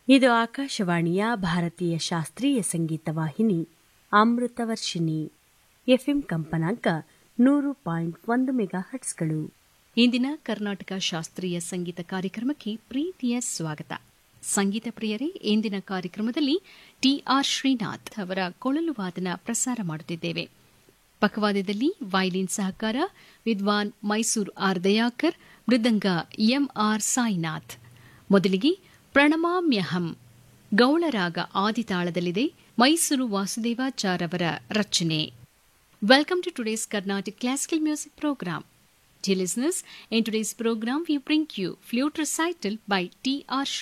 ಇದು ಆಕಾಶವಾಣಿಯ ಭಾರತೀಯ ಶಾಸ್ತ್ರೀಯ ಸಂಗೀತ ವಾಹಿನಿ ಅಮೃತವರ್ಷಿಣಿ ಎಫ್ಎಂ ಕಂಪನಾಂಕ ನೂರು ಪಾಯಿಂಟ್ ಒಂದು ಮೆಗಾ ಹಟ್ಸ್ಗಳು ಇಂದಿನ ಕರ್ನಾಟಕ ಶಾಸ್ತ್ರೀಯ ಸಂಗೀತ ಕಾರ್ಯಕ್ರಮಕ್ಕೆ ಪ್ರೀತಿಯ ಸ್ವಾಗತ ಸಂಗೀತ ಪ್ರಿಯರೇ ಇಂದಿನ ಕಾರ್ಯಕ್ರಮದಲ್ಲಿ ಟಿಆರ್ ಶ್ರೀನಾಥ್ ಅವರ ಕೊಳಲು ವಾದನ ಪ್ರಸಾರ ಮಾಡುತ್ತಿದ್ದೇವೆ ಪಕವಾದ್ಯದಲ್ಲಿ ವೈಲಿನ್ ಸಹಕಾರ ವಿದ್ವಾನ್ ಮೈಸೂರು ಆರ್ ದಯಾಕರ್ ಮೃದಂಗ ಎಂಆರ್ ಸಾಯಿನಾಥ್ ಮೊದಲಿಗೆ ಪ್ರಣಮಾಮ್ಯಹಂ ಗೌಳರಾಗ ಆದಿತಾಳದಲ್ಲಿದೆ ಮೈಸೂರು ವಾಸುದೇವಾಚಾರ್ ಅವರ ರಚನೆ Welcome to today's Carnatic Classical Music Program. Dear listeners, in today's program we bring you flute recital by T.R.